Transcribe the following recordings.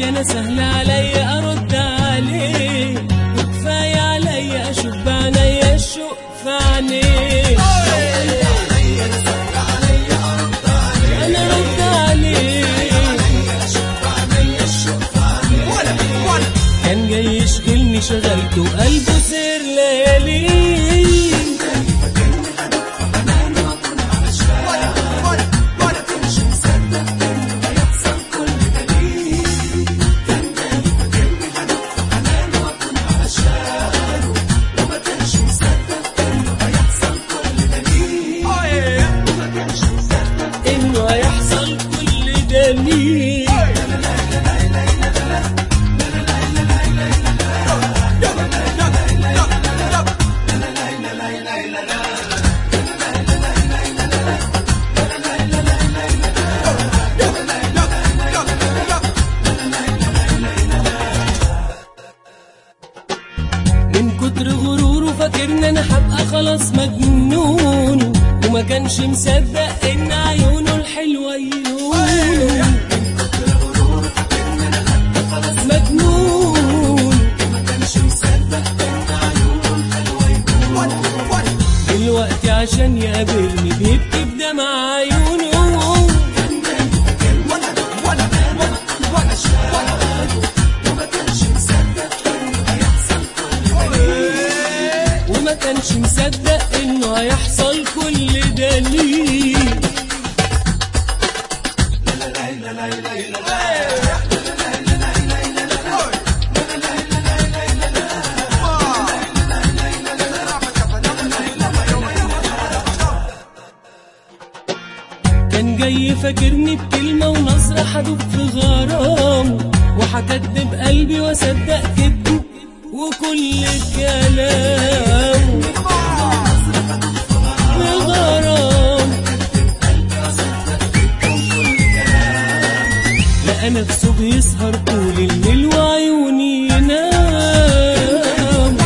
عليا انا سهل عليا ارد عليه وكفايه عليا اشوف بعينيا الشوق في عينيه انا رد عليه كان جاي يشغلني شغلته وقلبه سر ليالي انه هيحصل كل ده ليه من كتر غروره فاكرني انا هبقى خلاص مجنون وما كانش مصدق ان عيونه الحلوه يلونه مجنون دلوقتي عشان يقابلني بيبكي بدمع عيونه وما كانش مصدق انه هيحصل كل ده ليه كان جاي فاكرني بكلمة ونظرة حدوب في غرام وهكدب قلبي واصدق كدبه وكل كلام بغرام لقى نفسه بيسهر طول الليل وعيوني ينام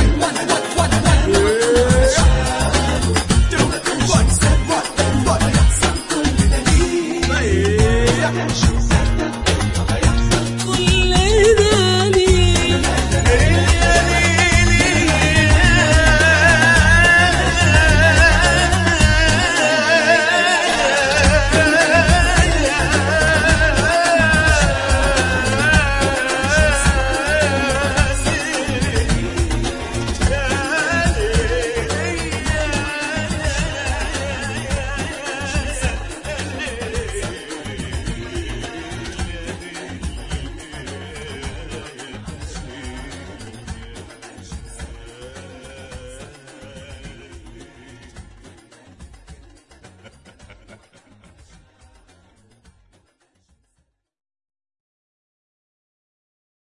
Yeah.